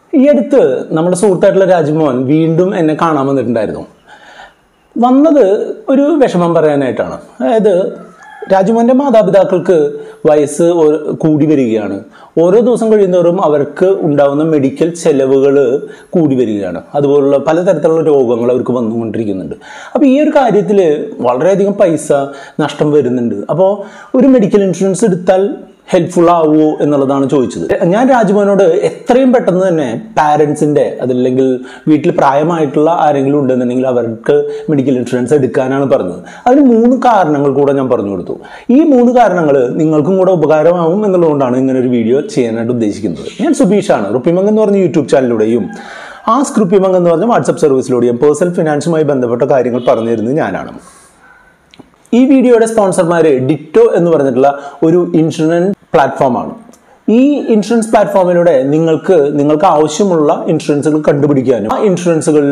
ഈ അടുത്ത് നമ്മുടെ സുഹൃത്തായിട്ടുള്ള രാജ്മോഹൻ വീണ്ടും എന്നെ കാണാൻ വന്നിട്ടുണ്ടായിരുന്നു വന്നത് ഒരു വിഷമം പറയാനായിട്ടാണ് അതായത് രാജ്മോഹൻ്റെ മാതാപിതാക്കൾക്ക് വയസ്സ് ഓ- കൂടി വരികയാണ് ഓരോ ദിവസം കഴിയുന്നവരും അവർക്ക് ഉണ്ടാകുന്ന മെഡിക്കൽ ചെലവുകൾ കൂടി വരികയാണ് അതുപോലുള്ള പലതരത്തിലുള്ള രോഗങ്ങൾ അവർക്ക് വന്നുകൊണ്ടിരിക്കുന്നുണ്ട് അപ്പോൾ ഈ ഒരു കാര്യത്തിൽ വളരെയധികം പൈസ നഷ്ടം വരുന്നുണ്ട് അപ്പോൾ ഒരു മെഡിക്കൽ ഇൻഷുറൻസ് എടുത്താൽ ഹെൽപ്ഫുൾ ആവുമോ എന്നുള്ളതാണ് ചോദിച്ചത് ഞാൻ രാജ്മോഹനോട് എത്രയും പെട്ടെന്ന് തന്നെ പാരൻസിൻ്റെ അതല്ലെങ്കിൽ വീട്ടിൽ പ്രായമായിട്ടുള്ള ആരെങ്കിലും ഉണ്ടെന്നുണ്ടെങ്കിൽ അവർക്ക് മെഡിക്കൽ ഇൻഷുറൻസ് എടുക്കാനാണ് പറഞ്ഞത് അതിന് മൂന്ന് കാരണങ്ങൾ കൂടെ ഞാൻ പറഞ്ഞു കൊടുത്തു ഈ മൂന്ന് കാരണങ്ങൾ നിങ്ങൾക്കും കൂടെ ഉപകാരമാവും എന്നുള്ളതുകൊണ്ടാണ് ഇങ്ങനെ ഒരു വീഡിയോ ചെയ്യാനായിട്ട് ഉദ്ദേശിക്കുന്നത് ഞാൻ സുബീഷാണ് റുപ്പിമംഗ് എന്ന് പറഞ്ഞ യൂട്യൂബ് ചാനലിലൂടെയും ആസ്ക് റുപ്പിമംഗ് എന്ന് പറഞ്ഞ വാട്സപ്പ് സർവീസിലൂടെയും പേഴ്സണൽ ഫിനാൻസുമായി ബന്ധപ്പെട്ട കാര്യങ്ങൾ പറഞ്ഞു തരുന്നത് ഞാനാണ് ഈ വീഡിയോയുടെ സ്പോൺസർമാർ ഡിറ്റോ എന്ന് പറഞ്ഞിട്ടുള്ള ഒരു ഇൻഷുറൻസ് പ്ലാറ്റ്ഫോമാണ് ഈ ഇൻഷുറൻസ് പ്ലാറ്റ്ഫോമിലൂടെ നിങ്ങൾക്ക് നിങ്ങൾക്ക് ആവശ്യമുള്ള ഇൻഷുറൻസുകൾ കണ്ടുപിടിക്കാനും ആ ഇൻഷുറൻസുകളിൽ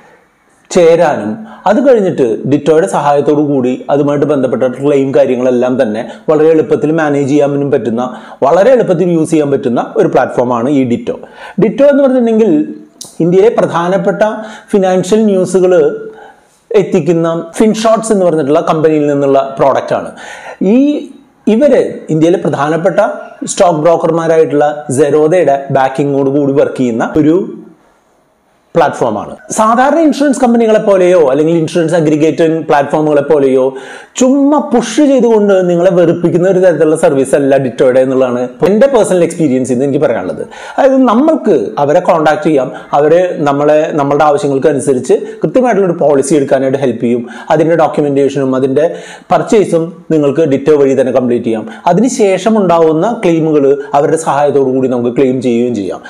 ചേരാനും അത് കഴിഞ്ഞിട്ട് ഡിറ്റോയുടെ സഹായത്തോടു കൂടി അതുമായിട്ട് ബന്ധപ്പെട്ട ക്ലെയിം കാര്യങ്ങളെല്ലാം തന്നെ വളരെ എളുപ്പത്തിൽ മാനേജ് ചെയ്യാനും പറ്റുന്ന വളരെ എളുപ്പത്തിൽ യൂസ് ചെയ്യാൻ പറ്റുന്ന ഒരു പ്ലാറ്റ്ഫോമാണ് ഈ ഡിറ്റോ ഡിറ്റോ എന്ന് പറഞ്ഞിട്ടുണ്ടെങ്കിൽ ഇന്ത്യയിലെ പ്രധാനപ്പെട്ട ഫിനാൻഷ്യൽ ന്യൂസുകൾ എത്തിക്കുന്ന ഫിൻഷോട്ട്സ് എന്ന് പറഞ്ഞിട്ടുള്ള കമ്പനിയിൽ നിന്നുള്ള പ്രോഡക്റ്റ് ആണ് ഈ ഇവര് ഇന്ത്യയിലെ പ്രധാനപ്പെട്ട സ്റ്റോക്ക് ബ്രോക്കർമാരായിട്ടുള്ള സെറോദയുടെ ബാക്കിങ്ങോട് കൂടി വർക്ക് ചെയ്യുന്ന ഒരു പ്ലാറ്റ്ഫോമാണ് സാധാരണ ഇൻഷുറൻസ് കമ്പനികളെ പോലെയോ അല്ലെങ്കിൽ ഇൻഷുറൻസ് അഗ്രിഗേറ്റിംഗ് പ്ലാറ്റ്ഫോമുകളെ പോലെയോ ചുമ്മാ പുഷ് ചെയ്തുകൊണ്ട് നിങ്ങളെ വെറുപ്പിക്കുന്ന ഒരു തരത്തിലുള്ള സർവീസ് അല്ല ഡിറ്റോയുടെ എന്നുള്ളതാണ് എൻ്റെ പേഴ്സണൽ എക്സ്പീരിയൻസ് എന്ന് എനിക്ക് പറയാനുള്ളത് അതായത് നമ്മൾക്ക് അവരെ കോൺടാക്ട് ചെയ്യാം അവര് നമ്മളെ നമ്മളുടെ ആവശ്യങ്ങൾക്ക് അനുസരിച്ച് കൃത്യമായിട്ടുള്ള ഒരു പോളിസി എടുക്കാനായിട്ട് ഹെൽപ്പ് ചെയ്യും അതിൻ്റെ ഡോക്യുമെന്റേഷനും അതിൻ്റെ പർച്ചേസും നിങ്ങൾക്ക് ഡിറ്റോ വഴി തന്നെ കംപ്ലീറ്റ് ചെയ്യാം അതിനുശേഷം ഉണ്ടാവുന്ന ക്ലെയിമുകൾ അവരുടെ സഹായത്തോടു കൂടി നമുക്ക് ക്ലെയിം ചെയ്യുകയും ചെയ്യാം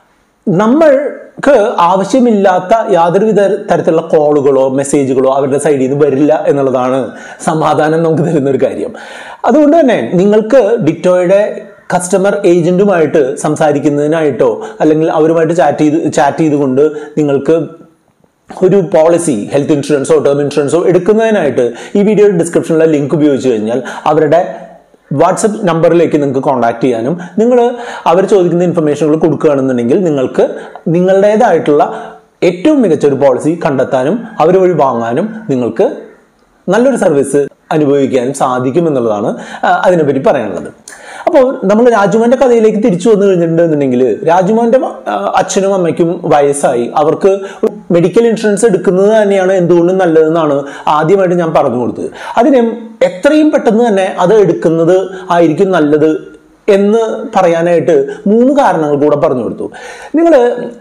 നമ്മൾക്ക് ആവശ്യമില്ലാത്ത യാതൊരുവിധ തരത്തിലുള്ള കോളുകളോ മെസ്സേജുകളോ അവരുടെ സൈഡിൽ നിന്ന് വരില്ല എന്നുള്ളതാണ് സമാധാനം നമുക്ക് തരുന്ന ഒരു കാര്യം അതുകൊണ്ട് തന്നെ നിങ്ങൾക്ക് ഡിറ്റോയുടെ കസ്റ്റമർ ഏജന്റുമായിട്ട് സംസാരിക്കുന്നതിനായിട്ടോ അല്ലെങ്കിൽ അവരുമായിട്ട് ചാറ്റ് ചെയ്ത് ചാറ്റ് ചെയ്തുകൊണ്ട് നിങ്ങൾക്ക് ഒരു പോളിസി ഹെൽത്ത് ഇൻഷുറൻസോ ടേം ഇൻഷുറൻസോ എടുക്കുന്നതിനായിട്ട് ഈ വീഡിയോയുടെ ഡിസ്ക്രിപ്ഷനിലെ ലിങ്ക് ഉപയോഗിച്ച് കഴിഞ്ഞാൽ അവരുടെ വാട്സപ്പ് നമ്പറിലേക്ക് നിങ്ങൾക്ക് കോൺടാക്ട് ചെയ്യാനും നിങ്ങൾ അവർ ചോദിക്കുന്ന ഇൻഫർമേഷനുകൾ കൊടുക്കുകയാണെന്നുണ്ടെങ്കിൽ നിങ്ങൾക്ക് നിങ്ങളുടേതായിട്ടുള്ള ഏറ്റവും മികച്ച ഒരു പോളിസി കണ്ടെത്താനും അവർ വഴി വാങ്ങാനും നിങ്ങൾക്ക് നല്ലൊരു സർവീസ് അനുഭവിക്കാനും സാധിക്കും എന്നുള്ളതാണ് ആ, അതിനെപ്പറ്റി പറയാനുള്ളത് അപ്പോൾ നമ്മൾ രാജുമോന്റെ കഥയിലേക്ക് തിരിച്ചു വന്നു കഴിഞ്ഞിട്ടുണ്ടെന്നുണ്ടെങ്കിൽ രാജുമോന്റെ ആ, അച്ഛനും അമ്മയ്ക്കും വയസ്സായി അവർക്ക് മെഡിക്കൽ ഇൻഷുറൻസ് എടുക്കുന്നത് തന്നെയാണ് എന്തുകൊണ്ടും നല്ലതെന്നാണ് ആദ്യമായിട്ട് ഞാൻ പറഞ്ഞു കൊടുത്തത് അതിന് എത്രയും പെട്ടെന്ന് തന്നെ അത് എടുക്കുന്നത് ആയിരിക്കും നല്ലത് എന്ന് പറയാനായിട്ട് മൂന്ന് കാരണങ്ങൾ കൂടെ പറഞ്ഞു കൊടുത്തു നിങ്ങൾ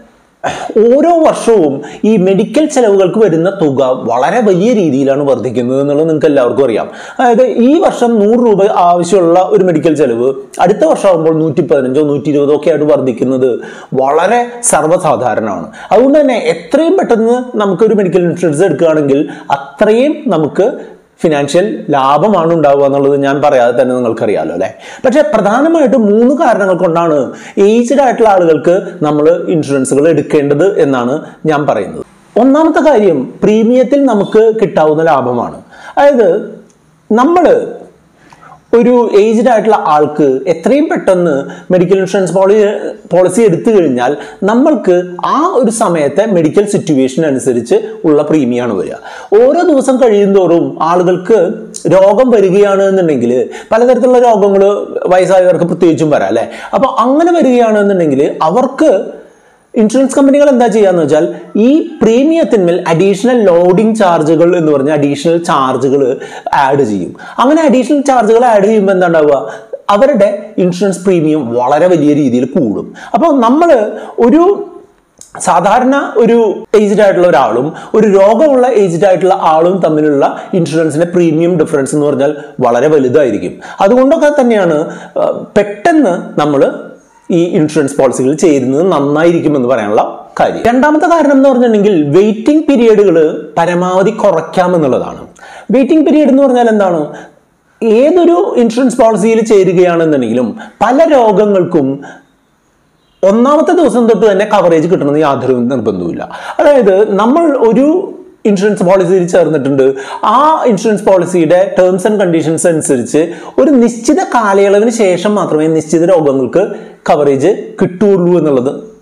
ഓരോ വർഷവും ഈ മെഡിക്കൽ ചെലവുകൾക്ക് വരുന്ന തുക വളരെ വലിയ രീതിയിലാണ് വർദ്ധിക്കുന്നത് എന്നുള്ളത് നിങ്ങൾക്ക് എല്ലാവർക്കും അറിയാം അതായത് ഈ വർഷം നൂറ് രൂപ ആവശ്യമുള്ള ഒരു മെഡിക്കൽ ചെലവ് അടുത്ത വർഷമാകുമ്പോൾ നൂറ്റി പതിനഞ്ചോ നൂറ്റി ഇരുപതോ ഒക്കെ ആയിട്ട് വർദ്ധിക്കുന്നത് വളരെ സർവ്വസാധാരണമാണ് അതുകൊണ്ട് തന്നെ എത്രയും പെട്ടെന്ന് നമുക്കൊരു മെഡിക്കൽ ഇൻഷുറൻസ് എടുക്കുകയാണെങ്കിൽ അത്രയും നമുക്ക് ഫിനാൻഷ്യൽ ലാഭമാണ് ഉണ്ടാവുക എന്നുള്ളത് ഞാൻ പറയാതെ തന്നെ നിങ്ങൾക്കറിയാലോ അല്ലെ പക്ഷെ പ്രധാനമായിട്ടും മൂന്ന് കാരണങ്ങൾ കൊണ്ടാണ് ഏജ്ഡ് ആയിട്ടുള്ള ആളുകൾക്ക് നമ്മൾ ഇൻഷുറൻസുകൾ എടുക്കേണ്ടത് എന്നാണ് ഞാൻ പറയുന്നത് ഒന്നാമത്തെ കാര്യം പ്രീമിയത്തിൽ നമുക്ക് കിട്ടാവുന്ന ലാഭമാണ് അതായത് നമ്മൾ ഒരു ഏജ്ഡ് ആയിട്ടുള്ള ആൾക്ക് എത്രയും പെട്ടെന്ന് മെഡിക്കൽ ഇൻഷുറൻസ് പോളി പോളിസി എടുത്തു കഴിഞ്ഞാൽ നമ്മൾക്ക് ആ ഒരു സമയത്തെ മെഡിക്കൽ സിറ്റുവേഷൻ അനുസരിച്ച് ഉള്ള പ്രീമിയമാണ് വരിക ഓരോ ദിവസം കഴിയുന്തോറും ആളുകൾക്ക് രോഗം വരികയാണ് എന്നുണ്ടെങ്കിൽ പലതരത്തിലുള്ള രോഗങ്ങൾ വയസ്സായവർക്ക് പ്രത്യേകിച്ചും വരാം അല്ലെ അപ്പൊ അങ്ങനെ വരികയാണെന്നുണ്ടെങ്കിൽ അവർക്ക് ഇൻഷുറൻസ് കമ്പനികൾ എന്താ ചെയ്യാന്ന് വെച്ചാൽ ഈ പ്രീമിയത്തിന്മേൽ അഡീഷണൽ ലോഡിംഗ് ചാർജുകൾ എന്ന് പറഞ്ഞ അഡീഷണൽ ചാർജുകൾ ആഡ് ചെയ്യും അങ്ങനെ അഡീഷണൽ ചാർജുകൾ ആഡ് ചെയ്യുമ്പോൾ എന്താ ഉണ്ടാവുക അവരുടെ ഇൻഷുറൻസ് പ്രീമിയം വളരെ വലിയ രീതിയിൽ കൂടും അപ്പോൾ നമ്മൾ ഒരു സാധാരണ ഒരു ഏജ്ഡ് ആയിട്ടുള്ള ഒരാളും ഒരു രോഗമുള്ള ഏജ്ഡ് ആയിട്ടുള്ള ആളും തമ്മിലുള്ള ഇൻഷുറൻസിന്റെ പ്രീമിയം ഡിഫറൻസ് എന്ന് പറഞ്ഞാൽ വളരെ വലുതായിരിക്കും അതുകൊണ്ടൊക്കെ തന്നെയാണ് ആ, പെട്ടെന്ന് നമ്മൾ ഈ ഇൻഷുറൻസ് പോളിസികൾ ചേരുന്നത് നന്നായിരിക്കും എന്ന് പറയാനുള്ള കാര്യം രണ്ടാമത്തെ കാരണം എന്ന് പറഞ്ഞിട്ടുണ്ടെങ്കിൽ വെയിറ്റിംഗ് പീരിയഡുകൾ പരമാവധി കുറയ്ക്കാം എന്നുള്ളതാണ് വെയിറ്റിംഗ് പീരിയഡ് എന്ന് പറഞ്ഞാൽ എന്താണ് ഏതൊരു ഇൻഷുറൻസ് പോളിസിയിൽ ചേരുകയാണെന്നുണ്ടെങ്കിലും പല രോഗങ്ങൾക്കും ഒന്നാമത്തെ ദിവസം തൊട്ട് തന്നെ കവറേജ് കിട്ടണമെന്ന് യാതൊരു നിർബന്ധവുമില്ല അതായത് നമ്മൾ ഒരു ഇൻഷുറൻസ് പോളിസിയിൽ ചേർന്നിട്ടുണ്ട് ആ ഇൻഷുറൻസ് പോളിസിയുടെ ടേംസ് ആൻഡ് കണ്ടീഷൻസ് അനുസരിച്ച് ഒരു നിശ്ചിത കാലയളവിന് ശേഷം മാത്രമേ നിശ്ചിത രോഗങ്ങൾക്ക് കവറേജ് കിട്ടുകയുള്ളൂ എന്നുള്ളത്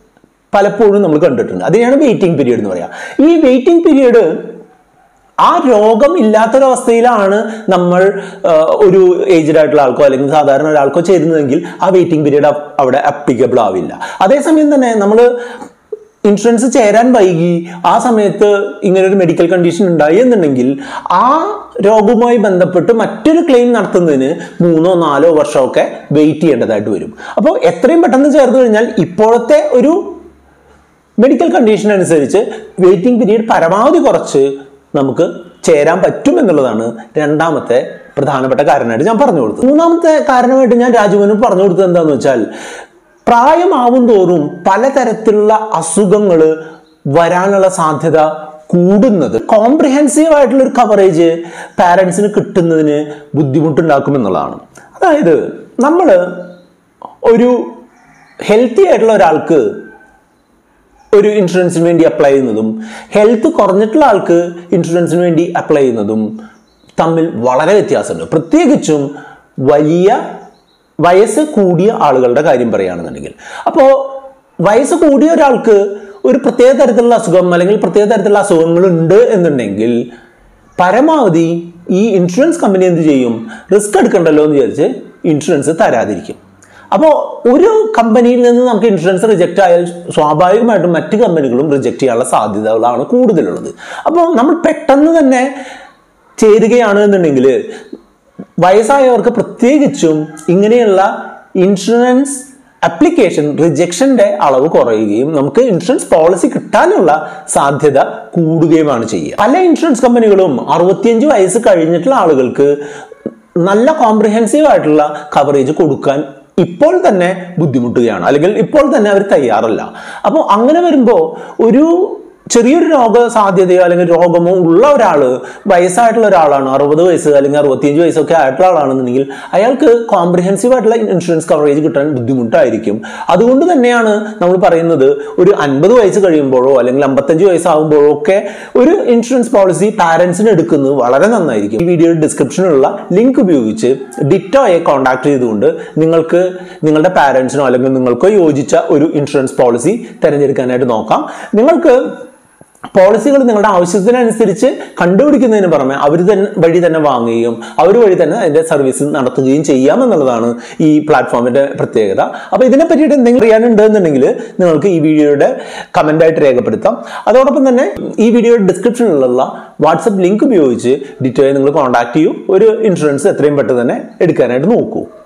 പലപ്പോഴും നമ്മൾ കണ്ടിട്ടുണ്ട് അതിനെയാണ് വെയിറ്റിംഗ് പീരീഡ് എന്ന് പറയാം ഈ വെയിറ്റിംഗ് പീരീഡ് ആ രോഗം ഇല്ലാത്തൊരവസ്ഥയിലാണ് നമ്മൾ ആ, ഒരു ഏജ്ഡ് ആയിട്ടുള്ള ആൾക്കോ അല്ലെങ്കിൽ സാധാരണ ഒരാൾക്കോ ചേരുന്നതെങ്കിൽ ആ വെയിറ്റിംഗ് പീരീഡ് അവിടെ അപ്ലിക്കബിൾ ആവില്ല അതേസമയം തന്നെ നമ്മൾ ഇൻഷുറൻസ് ചേരാൻ വൈകി ആ സമയത്ത് ഇങ്ങനെ ഒരു മെഡിക്കൽ കണ്ടീഷൻ ഉണ്ടായി എന്നുണ്ടെങ്കിൽ ആ രോഗവുമായി ബന്ധപ്പെട്ട് മറ്റൊരു ക്ലെയിം നടത്തുന്നതിന് മൂന്നോ നാലോ വർഷമൊക്കെ വെയിറ്റ് ചെയ്യേണ്ടതായിട്ട് വരും അപ്പോൾ എത്രയും പെട്ടെന്ന് ചേർന്ന് കഴിഞ്ഞാൽ ഇപ്പോഴത്തെ ഒരു മെഡിക്കൽ കണ്ടീഷൻ അനുസരിച്ച് വെയിറ്റിംഗ് പീരീഡ് പരമാവധി കുറച്ച് നമുക്ക് ചേരാൻ പറ്റും എന്നുള്ളതാണ് രണ്ടാമത്തെ പ്രധാനപ്പെട്ട കാരണമായിട്ട് ഞാൻ പറഞ്ഞു കൊടുത്തത് മൂന്നാമത്തെ കാരണമായിട്ട് ഞാൻ രാജുവിന് പറഞ്ഞു കൊടുത്തത് എന്താണെന്ന് വെച്ചാൽ പ്രായമാവും തോറും പലതരത്തിലുള്ള അസുഖങ്ങൾ വരാനുള്ള സാധ്യത കൂടുന്നത് കോംപ്രിഹെൻസീവ് ആയിട്ടുള്ള ഒരു കവറേജ് പാരൻസിന് കിട്ടുന്നതിന് ബുദ്ധിമുട്ടുണ്ടാക്കുമെന്നുള്ളതാണ് അതായത് നമ്മൾ ഒരു ഹെൽത്തി ആയിട്ടുള്ള ഒരാൾക്ക് ഒരു ഇൻഷുറൻസിന് വേണ്ടി അപ്ലൈ ചെയ്യുന്നതും ഹെൽത്ത് കുറഞ്ഞിട്ടുള്ള ആൾക്ക് ഇൻഷുറൻസിന് വേണ്ടി അപ്ലൈ ചെയ്യുന്നതും തമ്മിൽ വളരെ വ്യത്യാസമുണ്ട് പ്രത്യേകിച്ചും വലിയ വയസ്സ് കൂടിയ ആളുകളുടെ കാര്യം പറയുകയാണെന്നുണ്ടെങ്കിൽ അപ്പോൾ വയസ്സ് കൂടിയ ഒരാൾക്ക് ഒരു പ്രത്യേക തരത്തിലുള്ള അസുഖം അല്ലെങ്കിൽ പ്രത്യേക തരത്തിലുള്ള അസുഖങ്ങൾ ഉണ്ട് എന്നുണ്ടെങ്കിൽ പരമാവധി ഈ ഇൻഷുറൻസ് കമ്പനി എന്ത് ചെയ്യും റിസ്ക് എടുക്കണ്ടല്ലോ എന്ന് വിചാരിച്ച് ഇൻഷുറൻസ് തരാതിരിക്കും അപ്പോൾ ഒരു കമ്പനിയിൽ നിന്ന് നമുക്ക് ഇൻഷുറൻസ് റിജക്റ്റ് ആയാൽ സ്വാഭാവികമായിട്ടും മറ്റ് കമ്പനികളും റിജക്റ്റ് ചെയ്യാനുള്ള സാധ്യതകളാണ് കൂടുതലുള്ളത് അപ്പോൾ നമ്മൾ പെട്ടെന്ന് തന്നെ ചേരുകയാണ് എന്നുണ്ടെങ്കിൽ വയസ്സായവർക്ക് പ്രത്യേകിച്ചും ഇങ്ങനെയുള്ള ഇൻഷുറൻസ് അപ്ലിക്കേഷൻ റിജക്ഷന്റെ അളവ് കുറയുകയും നമുക്ക് ഇൻഷുറൻസ് പോളിസി കിട്ടാനുള്ള സാധ്യത കൂടുകയുമാണ് ചെയ്യുക പല ഇൻഷുറൻസ് കമ്പനികളും അറുപത്തിയഞ്ച് വയസ്സ് കഴിഞ്ഞിട്ടുള്ള ആളുകൾക്ക് നല്ല കോംപ്രിഹെൻസീവ് ആയിട്ടുള്ള കവറേജ് കൊടുക്കാൻ ഇപ്പോൾ തന്നെ ബുദ്ധിമുട്ടുകയാണ് അല്ലെങ്കിൽ ഇപ്പോൾ തന്നെ അവർ തയ്യാറല്ല അപ്പോൾ അങ്ങനെ വരുമ്പോൾ ഒരു ചെറിയൊരു രോഗ സാധ്യതയോ അല്ലെങ്കിൽ രോഗമോ ഉള്ള ഒരാൾ വയസ്സായിട്ടുള്ള ഒരാളാണ് അറുപത് വയസ്സ് അല്ലെങ്കിൽ അറുപത്തിയഞ്ച് വയസ്സൊക്കെ ആയിട്ടുള്ള ആളാണെന്നുണ്ടെങ്കിൽ അയാൾക്ക് കോംപ്രിഹെൻസീവ് ആയിട്ടുള്ള ഇൻഷുറൻസ് കവറേജ് കിട്ടാൻ ബുദ്ധിമുട്ടായിരിക്കും അതുകൊണ്ട് തന്നെയാണ് നമ്മൾ പറയുന്നത് ഒരു അൻപത് വയസ്സ് കഴിയുമ്പോഴോ അല്ലെങ്കിൽ അമ്പത്തഞ്ച് വയസ്സാകുമ്പോഴോ ഒക്കെ ഒരു ഇൻഷുറൻസ് പോളിസി പാരൻസിന് എടുക്കുന്നത് വളരെ നന്നായിരിക്കും ഈ വീഡിയോയുടെ ഡിസ്ക്രിപ്ഷനിലുള്ള ലിങ്ക് ഉപയോഗിച്ച് ഡിറ്റോയെ കോൺടാക്ട് ചെയ്തുകൊണ്ട് നിങ്ങൾക്ക് നിങ്ങളുടെ പാരൻസിനോ അല്ലെങ്കിൽ നിങ്ങൾക്കോ യോജിച്ച ഒരു ഇൻഷുറൻസ് പോളിസി തിരഞ്ഞെടുക്കാനായിട്ട് നോക്കാം നിങ്ങൾക്ക് പോളിസികൾ നിങ്ങളുടെ ആവശ്യത്തിനനുസരിച്ച് കണ്ടുപിടിക്കുന്നതിന് പുറമെ അവർ തന്നെ വഴി തന്നെ വാങ്ങുകയും അവർ വഴി തന്നെ അതിന്റെ സർവീസ് നടത്തുകയും ചെയ്യാം എന്നുള്ളതാണ് ഈ പ്ലാറ്റ്ഫോമിന്റെ പ്രത്യേകത അപ്പൊ ഇതിനെ പറ്റിയിട്ട് എന്തെങ്കിലും അറിയാനുണ്ട് എന്നുണ്ടെങ്കിൽ നിങ്ങൾക്ക് ഈ വീഡിയോയുടെ കമന്റ് ആയിട്ട് രേഖപ്പെടുത്താം അതോടൊപ്പം തന്നെ ഈ വീഡിയോയുടെ ഡിസ്ക്രിപ്ഷനിലുള്ള വാട്സപ്പ് ലിങ്ക് ഉപയോഗിച്ച് ഡിറ്റോയെ നിങ്ങൾ കോൺടാക്ട് ചെയ്യൂ ഒരു ഇൻഷുറൻസ് എത്രയും പെട്ടെന്ന് തന്നെ എടുക്കാനായിട്ട് നോക്കൂ